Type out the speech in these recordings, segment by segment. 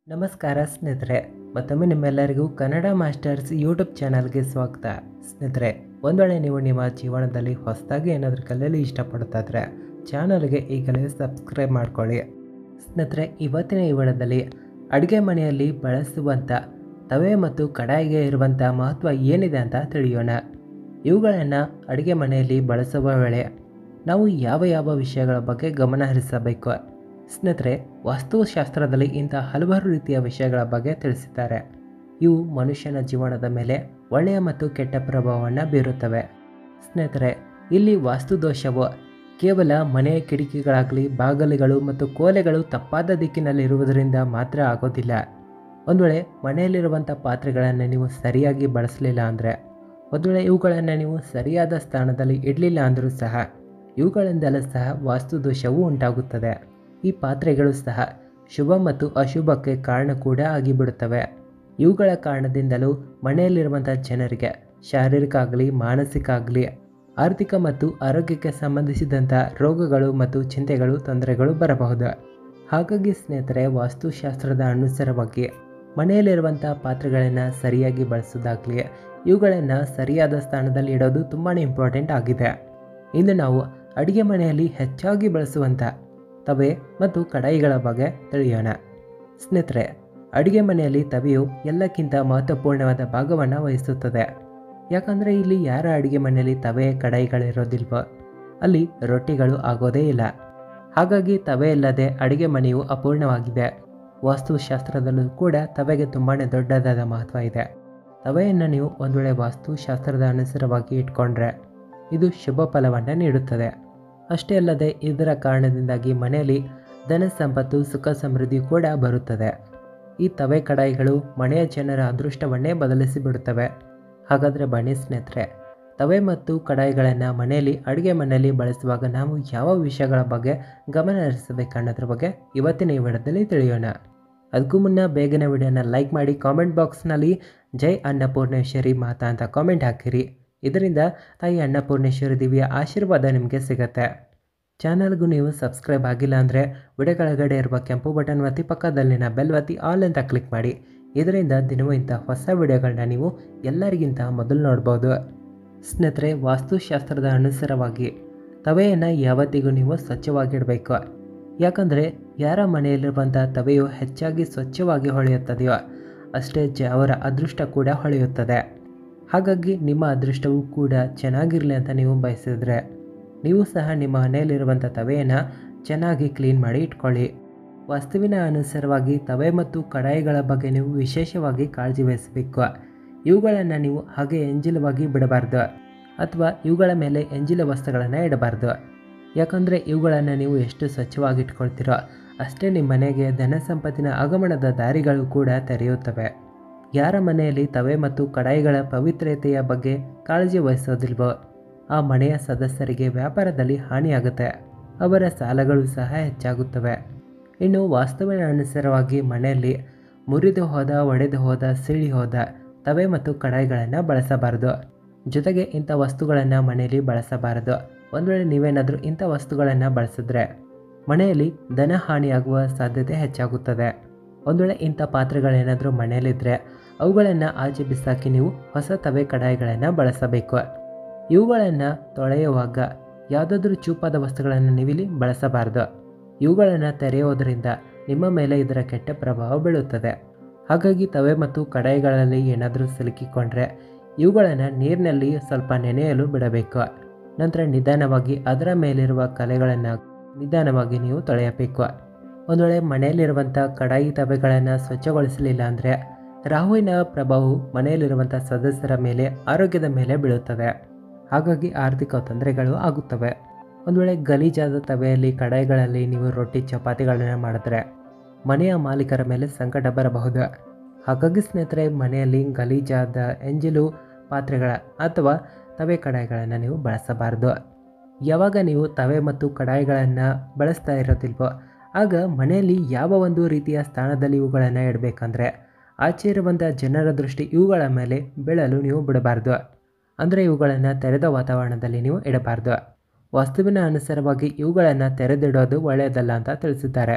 ನಮಸ್ಕಾರ ಸ್ನೇಹಿತರೆ ಮತ್ತೊಮ್ಮೆ ನಿಮ್ಮೆಲ್ಲರಿಗೂ ಕನ್ನಡ ಮಾಸ್ಟರ್ಸ್ ಯೂಟ್ಯೂಬ್ ಚಾನಲ್ಗೆ ಸ್ವಾಗತ ಸ್ನೇಹಿತರೆ ಒಂದು ವೇಳೆ ನೀವು ನಿಮ್ಮ ಜೀವನದಲ್ಲಿ ಹೊಸದಾಗಿ ಏನಾದರೂ ಕಲಿಯಲು ಇಷ್ಟಪಡ್ತಾ ಇದ್ರೆ ಚಾನಲ್ಗೆ ಈಗಲೇ ಸಬ್ಸ್ಕ್ರೈಬ್ ಮಾಡ್ಕೊಳ್ಳಿ ಸ್ನೇಹಿತರೆ ಇವತ್ತಿನ ಈ ವಿಡಿಯೋದಲ್ಲಿ ಅಡುಗೆ ಮನೆಯಲ್ಲಿ ಬಳಸುವಂಥ ತವೆ ಮತ್ತು ಕಡಾಯಿಗೆ ಇರುವಂಥ ಮಹತ್ವ ಏನಿದೆ ಅಂತ ತಿಳಿಯೋಣ ಇವುಗಳನ್ನು ಅಡುಗೆ ಮನೆಯಲ್ಲಿ ಬಳಸುವ ವೇಳೆ ನಾವು ಯಾವ ಯಾವ ವಿಷಯಗಳ ಬಗ್ಗೆ ಗಮನ ಹರಿಸಬೇಕು ಸ್ನೇಹಿತರೆ ವಾಸ್ತುಶಾಸ್ತ್ರದಲ್ಲಿ ಇಂಥ ಹಲವಾರು ರೀತಿಯ ವಿಷಯಗಳ ಬಗ್ಗೆ ತಿಳಿಸಿದ್ದಾರೆ ಇವು ಮನುಷ್ಯನ ಜೀವನದ ಮೇಲೆ ಒಳ್ಳೆಯ ಮತ್ತು ಕೆಟ್ಟ ಪ್ರಭಾವವನ್ನು ಬೀರುತ್ತವೆ ಸ್ನೇಹಿತರೆ ಇಲ್ಲಿ ವಾಸ್ತುದೋಷವು ಕೇವಲ ಮನೆಯ ಕಿಟಕಿಗಳಾಗಲಿ ಬಾಗಿಲುಗಳು ಮತ್ತು ಕೋಲೆಗಳು ತಪ್ಪಾದ ದಿಕ್ಕಿನಲ್ಲಿರುವುದರಿಂದ ಮಾತ್ರ ಆಗೋದಿಲ್ಲ ಒಂದು ವೇಳೆ ಮನೆಯಲ್ಲಿರುವಂಥ ಪಾತ್ರೆಗಳನ್ನು ನೀವು ಸರಿಯಾಗಿ ಬಳಸಲಿಲ್ಲ ಅಂದರೆ ಒಂದು ವೇಳೆ ಇವುಗಳನ್ನು ನೀವು ಸರಿಯಾದ ಸ್ಥಾನದಲ್ಲಿ ಇಡಲಿಲ್ಲ ಅಂದರೂ ಸಹ ಇವುಗಳಿಂದಲೂ ಸಹ ವಾಸ್ತುದೋಷವು ಉಂಟಾಗುತ್ತದೆ ಈ ಪಾತ್ರೆಗಳು ಸಹ ಶುಭ ಮತ್ತು ಅಶುಭಕ್ಕೆ ಕಾರಣ ಕೂಡ ಆಗಿಬಿಡುತ್ತವೆ ಇವುಗಳ ಕಾರಣದಿಂದಲೂ ಮನೆಯಲ್ಲಿರುವಂಥ ಜನರಿಗೆ ಶಾರೀರಿಕ ಆಗಲಿ ಮಾನಸಿಕ ಆಗಲಿ ಆರ್ಥಿಕ ಮತ್ತು ಆರೋಗ್ಯಕ್ಕೆ ಸಂಬಂಧಿಸಿದಂಥ ರೋಗಗಳು ಮತ್ತು ಚಿಂತೆಗಳು ತೊಂದರೆಗಳು ಬರಬಹುದು ಹಾಗಾಗಿ ಸ್ನೇಹಿತರೆ ವಾಸ್ತುಶಾಸ್ತ್ರದ ಅನುಸಾರವಾಗಿ ಮನೆಯಲ್ಲಿರುವಂಥ ಪಾತ್ರೆಗಳನ್ನು ಸರಿಯಾಗಿ ಬಳಸೋದಾಗಲಿ ಇವುಗಳನ್ನು ಸರಿಯಾದ ಸ್ಥಾನದಲ್ಲಿ ಇಡೋದು ತುಂಬಾ ಇಂಪಾರ್ಟೆಂಟ್ ಆಗಿದೆ ಇಂದು ನಾವು ಅಡುಗೆ ಮನೆಯಲ್ಲಿ ಹೆಚ್ಚಾಗಿ ಬಳಸುವಂಥ ತವೆ ಮತ್ತು ಕಡಾಯಿಗಳ ಬಗ್ಗೆ ತಿಳಿಯೋಣ ಸ್ನೇಹಿತರೆ ಅಡುಗೆ ಮನೆಯಲ್ಲಿ ತವೆಯು ಎಲ್ಲಕ್ಕಿಂತ ಮಹತ್ವಪೂರ್ಣವಾದ ಭಾಗವನ್ನು ವಹಿಸುತ್ತದೆ ಯಾಕಂದರೆ ಇಲ್ಲಿ ಯಾರ ಅಡುಗೆ ಮನೆಯಲ್ಲಿ ತವೆ ಕಡಾಯಿಗಳಿರೋದಿಲ್ವೋ ಅಲ್ಲಿ ರೊಟ್ಟಿಗಳು ಆಗೋದೇ ಇಲ್ಲ ಹಾಗಾಗಿ ತವೆ ಇಲ್ಲದೆ ಅಡುಗೆ ಮನೆಯು ಅಪೂರ್ಣವಾಗಿದೆ ವಾಸ್ತುಶಾಸ್ತ್ರದಲ್ಲೂ ಕೂಡ ತವೆಗೆ ತುಂಬಾ ದೊಡ್ಡದಾದ ಮಹತ್ವ ಇದೆ ತವೆಯನ್ನು ನೀವು ಒಂದು ವೇಳೆ ವಾಸ್ತುಶಾಸ್ತ್ರದ ಅನುಸಾರವಾಗಿ ಇಟ್ಕೊಂಡ್ರೆ ಇದು ಶುಭ ಫಲವನ್ನು ನೀಡುತ್ತದೆ ಅಷ್ಟೇ ಅಲ್ಲದೆ ಇದರ ಕಾರಣದಿಂದಾಗಿ ಮನೆಯಲ್ಲಿ ಧನ ಸಂಪತ್ತು ಸುಖ ಸಮೃದ್ಧಿ ಕೂಡ ಬರುತ್ತದೆ ಈ ತವೆ ಕಡಾಯಿಗಳು ಮನೆಯ ಜನರ ಅದೃಷ್ಟವನ್ನೇ ಬದಲಿಸಿ ಬಿಡುತ್ತವೆ ಹಾಗಾದರೆ ಬನ್ನಿ ಸ್ನೇಹಿತರೆ ತವೆ ಮತ್ತು ಕಡಾಯಿಗಳನ್ನು ಮನೆಯಲ್ಲಿ ಅಡುಗೆ ಮನೆಯಲ್ಲಿ ಬಳಸುವಾಗ ನಾವು ಯಾವ ವಿಷಯಗಳ ಬಗ್ಗೆ ಗಮನ ಹರಿಸಬೇಕು ಅನ್ನೋದ್ರ ಬಗ್ಗೆ ಇವತ್ತಿನ ಈ ವಿಡಿಯೋದಲ್ಲಿ ತಿಳಿಯೋಣ ಅದಕ್ಕೂ ಮುನ್ನ ಬೇಗನೆ ವಿಡಿಯೋನ ಲೈಕ್ ಮಾಡಿ ಕಾಮೆಂಟ್ ಬಾಕ್ಸ್ನಲ್ಲಿ ಜೈ ಅನ್ನಪೂರ್ಣೇಶ್ವರಿ ಮಾತಾ ಅಂತ ಕಾಮೆಂಟ್ ಹಾಕಿರಿ ಇದರಿಂದ ತಾಯಿ ಅನ್ನಪೂರ್ಣೇಶ್ವರಿ ದಿವ್ಯ ಆಶೀರ್ವಾದ ನಿಮಗೆ ಸಿಗತ್ತೆ ಚಾನಲ್ಗೂ ನೀವು ಸಬ್ಸ್ಕ್ರೈಬ್ ಆಗಿಲ್ಲ ಅಂದರೆ ವಿಡಿಯೋ ಕೆಳಗಡೆ ಇರುವ ಕೆಂಪು ಬಟನ್ ಒತ್ತಿ ಪಕ್ಕದಲ್ಲಿನ ಬೆಲ್ ಒತ್ತಿ ಆಲ್ ಅಂತ ಕ್ಲಿಕ್ ಮಾಡಿ ಇದರಿಂದ ದಿನವೂ ಇಂಥ ಹೊಸ ವಿಡಿಯೋಗಳನ್ನ ನೀವು ಎಲ್ಲರಿಗಿಂತ ಮೊದಲು ನೋಡ್ಬೋದು ಸ್ನೇಹಿತರೆ ವಾಸ್ತುಶಾಸ್ತ್ರದ ಅನುಸಾರವಾಗಿ ತವೆಯನ್ನು ಯಾವತ್ತಿಗೂ ನೀವು ಸ್ವಚ್ಛವಾಗಿಡಬೇಕು ಯಾಕಂದರೆ ಯಾರ ಮನೆಯಲ್ಲಿರುವಂಥ ತವೆಯು ಹೆಚ್ಚಾಗಿ ಸ್ವಚ್ಛವಾಗಿ ಹೊಳೆಯುತ್ತದೆಯೋ ಅಷ್ಟೇ ಜ ಅವರ ಅದೃಷ್ಟ ಕೂಡ ಹೊಳೆಯುತ್ತದೆ ಹಾಗಾಗಿ ನಿಮ್ಮ ಅದೃಷ್ಟವೂ ಕೂಡ ಚೆನ್ನಾಗಿರಲಿ ಅಂತ ನೀವು ಬಯಸಿದ್ರೆ ನೀವು ಸಹ ನಿಮ್ಮ ಮನೆಯಲ್ಲಿರುವಂಥ ತವೆಯನ್ನು ಚೆನ್ನಾಗಿ ಕ್ಲೀನ್ ಮಾಡಿ ಇಟ್ಕೊಳ್ಳಿ ವಾಸ್ತುವಿನ ಅನುಸಾರವಾಗಿ ತವೆ ಮತ್ತು ಕಡಾಯಿಗಳ ಬಗ್ಗೆ ನೀವು ವಿಶೇಷವಾಗಿ ಕಾಳಜಿ ವಹಿಸಬೇಕು ಇವುಗಳನ್ನು ನೀವು ಹಾಗೆ ಎಂಜಿಲವಾಗಿ ಬಿಡಬಾರ್ದು ಅಥವಾ ಇವುಗಳ ಮೇಲೆ ಎಂಜಿಲ ವಸ್ತುಗಳನ್ನು ಇಡಬಾರ್ದು ಯಾಕಂದರೆ ಇವುಗಳನ್ನು ನೀವು ಎಷ್ಟು ಸ್ವಚ್ಛವಾಗಿ ಇಟ್ಕೊಳ್ತೀರೋ ಅಷ್ಟೇ ನಿಮ್ಮ ಮನೆಗೆ ಧನ ಸಂಪತ್ತಿನ ಆಗಮನದ ದಾರಿಗಳು ಕೂಡ ತೆರೆಯುತ್ತವೆ ಯಾರ ಮನೆಯಲ್ಲಿ ತವೆ ಮತ್ತು ಕಡಾಯಿಗಳ ಪವಿತ್ರತೆಯ ಬಗ್ಗೆ ಕಾಳಜಿ ವಹಿಸೋದಿಲ್ವೋ ಆ ಮನೆಯ ಸದಸ್ಯರಿಗೆ ವ್ಯಾಪಾರದಲ್ಲಿ ಹಾನಿಯಾಗುತ್ತೆ ಅವರ ಸಾಲಗಳು ಸಹ ಹೆಚ್ಚಾಗುತ್ತವೆ ಇನ್ನು ವಾಸ್ತವಿನ ಅನುಸಾರವಾಗಿ ಮನೆಯಲ್ಲಿ ಮುರಿದು ಹೋದ ಒಡೆದು ಹೋದ ಸಿಳಿ ಹೋದ ತವೆ ಮತ್ತು ಕಡಾಯಿಗಳನ್ನು ಬಳಸಬಾರದು ಜೊತೆಗೆ ಇಂಥ ವಸ್ತುಗಳನ್ನು ಮನೆಯಲ್ಲಿ ಬಳಸಬಾರದು ಒಂದು ವೇಳೆ ನೀವೇನಾದರೂ ಇಂಥ ವಸ್ತುಗಳನ್ನು ಬಳಸಿದ್ರೆ ಮನೆಯಲ್ಲಿ ಧನ ಹಾನಿಯಾಗುವ ಸಾಧ್ಯತೆ ಹೆಚ್ಚಾಗುತ್ತದೆ ಒಂದು ವೇಳೆ ಇಂಥ ಪಾತ್ರೆಗಳೇನಾದರೂ ಮನೆಯಲ್ಲಿದ್ದರೆ ಅವುಗಳನ್ನು ಆಚೆ ಬಿಸಾಕಿ ನೀವು ಹೊಸ ತವೆ ಕಡಾಯಿಗಳನ್ನು ಬಳಸಬೇಕು ಇವುಗಳನ್ನು ತೊಳೆಯುವಾಗ ಯಾವುದಾದ್ರೂ ಚೂಪಾದ ವಸ್ತುಗಳನ್ನು ನೀವಿಲ್ಲಿ ಬಳಸಬಾರದು ಇವುಗಳನ್ನು ತೆರೆಯೋದರಿಂದ ನಿಮ್ಮ ಮೇಲೆ ಇದರ ಕೆಟ್ಟ ಪ್ರಭಾವ ಬೀಳುತ್ತದೆ ಹಾಗಾಗಿ ತವೆ ಮತ್ತು ಕಡಾಯಿಗಳಲ್ಲಿ ಏನಾದರೂ ಸಿಲುಕಿಕೊಂಡ್ರೆ ಇವುಗಳನ್ನು ನೀರಿನಲ್ಲಿ ಸ್ವಲ್ಪ ನೆನೆಯಲು ಬಿಡಬೇಕು ನಂತರ ನಿಧಾನವಾಗಿ ಅದರ ಮೇಲಿರುವ ಕಲೆಗಳನ್ನು ನಿಧಾನವಾಗಿ ನೀವು ತೊಳೆಯಬೇಕು ಒಂದು ವೇಳೆ ಮನೆಯಲ್ಲಿರುವಂಥ ಕಡಾಯಿ ತವೆಗಳನ್ನು ಸ್ವಚ್ಛಗೊಳಿಸಲಿಲ್ಲ ಅಂದರೆ ರಾಹುವಿನ ಪ್ರಭಾವವು ಮನೆಯಲ್ಲಿರುವಂಥ ಸದಸ್ಯರ ಮೇಲೆ ಆರೋಗ್ಯದ ಮೇಲೆ ಬೀಳುತ್ತದೆ ಹಾಗಾಗಿ ಆರ್ಥಿಕ ತೊಂದರೆಗಳು ಆಗುತ್ತವೆ ಒಂದು ವೇಳೆ ಗಲೀಜಾದ ತವೆಯಲ್ಲಿ ಕಡಾಯಿಗಳಲ್ಲಿ ನೀವು ರೊಟ್ಟಿ ಚಪಾತಿಗಳನ್ನು ಮಾಡಿದ್ರೆ ಮನೆಯ ಮಾಲೀಕರ ಮೇಲೆ ಸಂಕಟ ಬರಬಹುದು ಹಾಗಾಗಿ ಸ್ನೇಹಿತರೆ ಮನೆಯಲ್ಲಿ ಗಲೀಜಾದ ಎಂಜಿಲು ಪಾತ್ರೆಗಳ ಅಥವಾ ತವೆ ಕಡಾಯಿಗಳನ್ನು ನೀವು ಬಳಸಬಾರ್ದು ಯಾವಾಗ ನೀವು ತವೆ ಮತ್ತು ಕಡಾಯಿಗಳನ್ನು ಬಳಸ್ತಾ ಇರೋದಿಲ್ವೋ ಆಗ ಮನೆಯಲ್ಲಿ ಯಾವ ಒಂದು ರೀತಿಯ ಸ್ಥಾನದಲ್ಲಿ ಇವುಗಳನ್ನು ಇಡಬೇಕಂದ್ರೆ ಆಚೆ ಇರುವಂಥ ಜನರ ದೃಷ್ಟಿ ಇವುಗಳ ಮೇಲೆ ಬೀಳಲು ನೀವು ಬಿಡಬಾರ್ದು ಅಂದರೆ ಇವುಗಳನ್ನು ತೆರೆದ ವಾತಾವರಣದಲ್ಲಿ ನೀವು ಇಡಬಾರ್ದು ವಾಸ್ತುವಿನ ಅನುಸಾರವಾಗಿ ಇವುಗಳನ್ನು ತೆರೆದಿಡೋದು ಒಳ್ಳೆಯದಲ್ಲ ಅಂತ ತಿಳಿಸಿದ್ದಾರೆ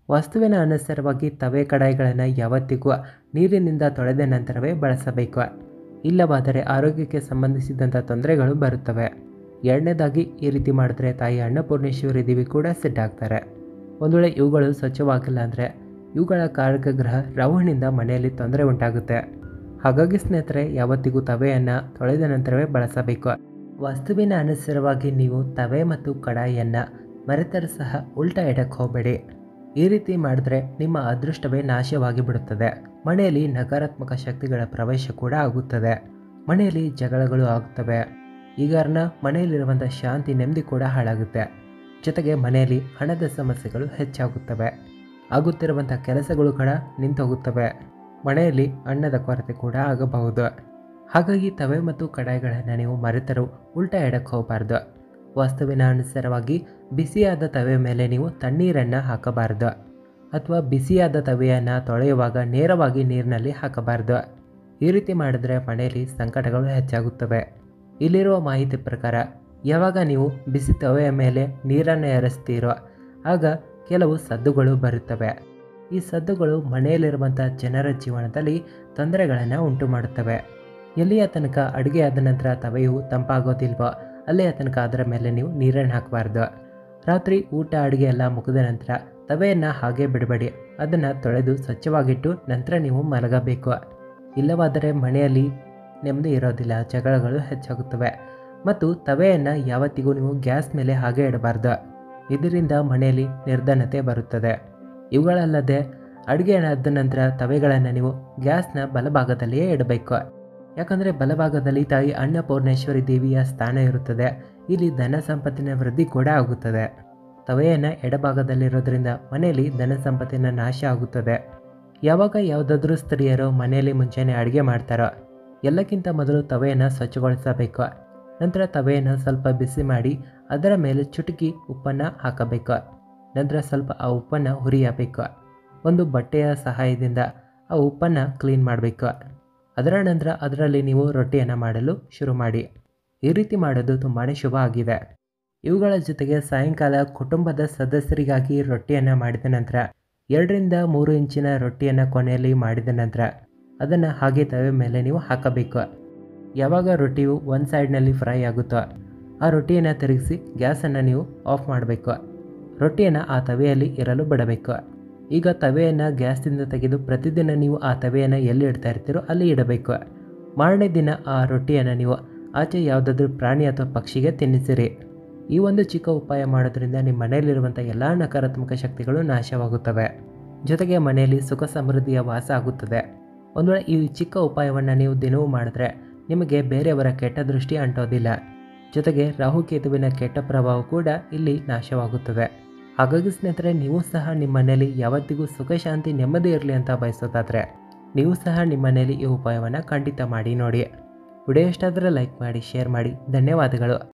ವಸ್ತುವಿನ ಅನುಸಾರವಾಗಿ ತವೆ ಕಡಾಯಿಗಳನ್ನು ಯಾವತ್ತಿಗೂ ನೀರಿನಿಂದ ತೊಳೆದ ನಂತರವೇ ಬಳಸಬೇಕು ಇಲ್ಲವಾದರೆ ಆರೋಗ್ಯಕ್ಕೆ ಸಂಬಂಧಿಸಿದಂಥ ತೊಂದರೆಗಳು ಬರುತ್ತವೆ ಎರಡನೇದಾಗಿ ಈ ರೀತಿ ಮಾಡಿದ್ರೆ ತಾಯಿ ಅನ್ನಪೂರ್ಣೇಶ್ವರಿ ದೇವಿ ಕೂಡ ಸಿಟ್ಟಾಗ್ತಾರೆ ಒಂದು ವೇಳೆ ಇವುಗಳು ಸ್ವಚ್ಛವಾಗಿಲ್ಲ ಅಂದರೆ ಇವುಗಳ ಕಾರಕಗ್ರಹ ರಾಹುನಿಂದ ಮನೆಯಲ್ಲಿ ತೊಂದರೆ ಉಂಟಾಗುತ್ತೆ ಹಾಗಾಗಿ ಸ್ನೇಹಿತರೆ ಯಾವತ್ತಿಗೂ ತವೆಯನ್ನು ತೊಳೆದ ನಂತರವೇ ಬಳಸಬೇಕು ವಸ್ತುವಿನ ಅನುಸಾರವಾಗಿ ನೀವು ತವೆ ಮತ್ತು ಕಡಾಯಿಯನ್ನು ಮರೆತರೂ ಸಹ ಉಲ್ಟಾ ಇಡಕ್ಕೆ ಹೋಗಬೇಡಿ ಈ ರೀತಿ ಮಾಡಿದ್ರೆ ನಿಮ್ಮ ಅದೃಷ್ಟವೇ ನಾಶವಾಗಿ ಬಿಡುತ್ತದೆ ಮನೆಯಲ್ಲಿ ನಕಾರಾತ್ಮಕ ಶಕ್ತಿಗಳ ಪ್ರವೇಶ ಕೂಡ ಆಗುತ್ತದೆ ಮನೆಯಲ್ಲಿ ಜಗಳಗಳು ಆಗುತ್ತವೆ ಈ ಕಾರಣ ಮನೆಯಲ್ಲಿರುವಂಥ ಶಾಂತಿ ನೆಮ್ಮದಿ ಕೂಡ ಹಾಳಾಗುತ್ತೆ ಜೊತೆಗೆ ಮನೆಯಲ್ಲಿ ಹಣದ ಸಮಸ್ಯೆಗಳು ಹೆಚ್ಚಾಗುತ್ತವೆ ಆಗುತ್ತಿರುವಂಥ ಕೆಲಸಗಳು ಕೂಡ ನಿಂತೋಗುತ್ತವೆ ಮನೆಯಲ್ಲಿ ಅನ್ನದ ಕೊರತೆ ಕೂಡ ಆಗಬಹುದು ಹಾಗಾಗಿ ತವೆ ಮತ್ತು ಕಡಾಯಿಗಳನ್ನು ನೀವು ಮರೆತರೂ ಉಲ್ಟಾ ಎಡಕ್ಕೆ ಹೋಗಬಾರ್ದು ವಸ್ತುವಿನ ಅನುಸಾರವಾಗಿ ಬಿಸಿಯಾದ ತವೆ ಮೇಲೆ ನೀವು ತಣ್ಣೀರನ್ನು ಹಾಕಬಾರ್ದು ಅಥವಾ ಬಿಸಿಯಾದ ತವೆಯನ್ನು ತೊಳೆಯುವಾಗ ನೇರವಾಗಿ ನೀರಿನಲ್ಲಿ ಹಾಕಬಾರ್ದು ಈ ರೀತಿ ಮಾಡಿದ್ರೆ ಮನೆಯಲ್ಲಿ ಸಂಕಟಗಳು ಹೆಚ್ಚಾಗುತ್ತವೆ ಇಲ್ಲಿರುವ ಮಾಹಿತಿ ಪ್ರಕಾರ ಯಾವಾಗ ನೀವು ಬಿಸಿ ತವೆಯ ಮೇಲೆ ನೀರನ್ನು ಎರಸ್ತೀರೋ ಆಗ ಕೆಲವು ಸದ್ದುಗಳು ಬರುತ್ತವೆ ಈ ಸದ್ದುಗಳು ಮನೆಯಲ್ಲಿರುವಂಥ ಜನರ ಜೀವನದಲ್ಲಿ ತೊಂದರೆಗಳನ್ನು ಉಂಟು ಮಾಡುತ್ತವೆ ಎಲ್ಲಿಯ ತನಕ ಅಡುಗೆ ಆದ ನಂತರ ತವೆಯು ತಂಪಾಗೋದಿಲ್ವೋ ಅಲ್ಲಿಯ ತನಕ ಅದರ ಮೇಲೆ ನೀವು ನೀರನ್ನು ಹಾಕಬಾರ್ದು ರಾತ್ರಿ ಊಟ ಅಡುಗೆ ಎಲ್ಲ ಮುಗಿದ ನಂತರ ತವೆಯನ್ನು ಹಾಗೆ ಬಿಡಬೇಡಿ ಅದನ್ನು ತೊಳೆದು ಸ್ವಚ್ಛವಾಗಿಟ್ಟು ನಂತರ ನೀವು ಮಲಗಬೇಕು ಇಲ್ಲವಾದರೆ ಮನೆಯಲ್ಲಿ ನೆಮ್ಮದಿ ಇರೋದಿಲ್ಲ ಜಗಳಗಳು ಹೆಚ್ಚಾಗುತ್ತವೆ ಮತ್ತು ತವೆಯನ್ನು ಯಾವತ್ತಿಗೂ ನೀವು ಗ್ಯಾಸ್ ಮೇಲೆ ಹಾಗೆ ಇಡಬಾರ್ದು ಇದರಿಂದ ಮನೆಯಲ್ಲಿ ನಿರ್ಧನತೆ ಬರುತ್ತದೆ ಇವುಗಳಲ್ಲದೆ ಅಡುಗೆ ಆದ ನಂತರ ತವೆಗಳನ್ನು ನೀವು ಗ್ಯಾಸ್ನ ಬಲಭಾಗದಲ್ಲಿಯೇ ಇಡಬೇಕು ಯಾಕಂದರೆ ಬಲಭಾಗದಲ್ಲಿ ತಾಯಿ ಅನ್ನಪೂರ್ಣೇಶ್ವರಿ ದೇವಿಯ ಸ್ಥಾನ ಇರುತ್ತದೆ ಇಲ್ಲಿ ಧನ ಸಂಪತ್ತಿನ ವೃದ್ಧಿ ಕೂಡ ಆಗುತ್ತದೆ ತವೆಯನ್ನು ಎಡಭಾಗದಲ್ಲಿರೋದ್ರಿಂದ ಮನೆಯಲ್ಲಿ ಧನ ಸಂಪತ್ತಿನ ನಾಶ ಆಗುತ್ತದೆ ಯಾವಾಗ ಯಾವುದಾದ್ರೂ ಸ್ತ್ರೀಯರು ಮನೆಯಲ್ಲಿ ಮುಂಚೆನೇ ಅಡುಗೆ ಮಾಡ್ತಾರೋ ಎಲ್ಲಕ್ಕಿಂತ ಮೊದಲು ತವೆಯನ್ನು ಸ್ವಚ್ಛಗೊಳಿಸಬೇಕು ನಂತರ ತವೆಯನ್ನು ಸ್ವಲ್ಪ ಬಿಸಿ ಮಾಡಿ ಅದರ ಮೇಲೆ ಚುಟುಕಿ ಉಪ್ಪನ್ನು ಹಾಕಬೇಕು ನಂತರ ಸ್ವಲ್ಪ ಆ ಉಪ್ಪನ್ನು ಹುರಿಯಬೇಕು ಒಂದು ಬಟ್ಟೆಯ ಸಹಾಯದಿಂದ ಆ ಉಪ್ಪನ್ನು ಕ್ಲೀನ್ ಮಾಡಬೇಕು ಅದರ ನಂತರ ಅದರಲ್ಲಿ ನೀವು ರೊಟ್ಟಿಯನ್ನು ಮಾಡಲು ಶುರು ಮಾಡಿ ಈ ರೀತಿ ಮಾಡೋದು ತುಂಬಾ ಶುಭ ಆಗಿದೆ ಇವುಗಳ ಜೊತೆಗೆ ಸಾಯಂಕಾಲ ಕುಟುಂಬದ ಸದಸ್ಯರಿಗಾಗಿ ರೊಟ್ಟಿಯನ್ನು ಮಾಡಿದ ನಂತರ ಎರಡರಿಂದ ಮೂರು ಇಂಚಿನ ರೊಟ್ಟಿಯನ್ನು ಕೊನೆಯಲ್ಲಿ ಮಾಡಿದ ನಂತರ ಅದನ್ನು ಹಾಗೆ ತವೆ ಮೇಲೆ ನೀವು ಹಾಕಬೇಕು ಯಾವಾಗ ರೊಟ್ಟಿಯು ಒಂದು ಸೈಡ್ನಲ್ಲಿ ಫ್ರೈ ಆಗುತ್ತೋ ಆ ರೊಟ್ಟಿಯನ್ನು ತಿರುಗಿಸಿ ಗ್ಯಾಸನ್ನು ನೀವು ಆಫ್ ಮಾಡಬೇಕು ರೊಟ್ಟಿಯನ್ನು ಆ ತವೆಯಲ್ಲಿ ಇರಲು ಬಿಡಬೇಕು ಈಗ ತವೆಯನ್ನು ಗ್ಯಾಸ್ದಿಂದ ತೆಗೆದು ಪ್ರತಿದಿನ ನೀವು ಆ ತವೆಯನ್ನು ಎಲ್ಲಿ ಇಡ್ತಾ ಇರ್ತೀರೋ ಅಲ್ಲಿ ಇಡಬೇಕು ಮಾರನೇ ದಿನ ಆ ರೊಟ್ಟಿಯನ್ನು ನೀವು ಆಚೆ ಯಾವುದಾದ್ರೂ ಪ್ರಾಣಿ ಅಥವಾ ಪಕ್ಷಿಗೆ ತಿನ್ನಿಸಿರಿ ಈ ಒಂದು ಚಿಕ್ಕ ಉಪಾಯ ಮಾಡೋದ್ರಿಂದ ನಿಮ್ಮ ಮನೆಯಲ್ಲಿರುವಂಥ ಎಲ್ಲ ನಕಾರಾತ್ಮಕ ಶಕ್ತಿಗಳು ನಾಶವಾಗುತ್ತವೆ ಜೊತೆಗೆ ಮನೆಯಲ್ಲಿ ಸುಖ ಸಮೃದ್ಧಿಯ ವಾಸ ಆಗುತ್ತದೆ ಒಂದು ವೇಳೆ ಈ ಚಿಕ್ಕ ಉಪಾಯವನ್ನು ನೀವು ದಿನವೂ ಮಾಡಿದ್ರೆ ನಿಮಗೆ ಬೇರೆಯವರ ಕೆಟ್ಟ ದೃಷ್ಟಿ ಅಂಟೋದಿಲ್ಲ ಜೊತೆಗೆ ರಾಹುಕೇತುವಿನ ಕೆಟ್ಟ ಪ್ರಭಾವ ಕೂಡ ಇಲ್ಲಿ ನಾಶವಾಗುತ್ತದೆ ಹಾಗಾಗಿ ಸ್ನೇಹಿತರೆ ನೀವು ಸಹ ನಿಮ್ಮ ಮನೆಯಲ್ಲಿ ಯಾವತ್ತಿಗೂ ಸುಖ ಶಾಂತಿ ನೆಮ್ಮದಿ ಇರಲಿ ಅಂತ ಬಯಸೋದಾದರೆ ನೀವು ಸಹ ನಿಮ್ಮ ಮನೆಯಲ್ಲಿ ಈ ಉಪಾಯವನ್ನು ಖಂಡಿತ ಮಾಡಿ ನೋಡಿ ವಿಡಿಯೋ ಇಷ್ಟ ಆದರೆ ಲೈಕ್ ಮಾಡಿ ಶೇರ್ ಮಾಡಿ ಧನ್ಯವಾದಗಳು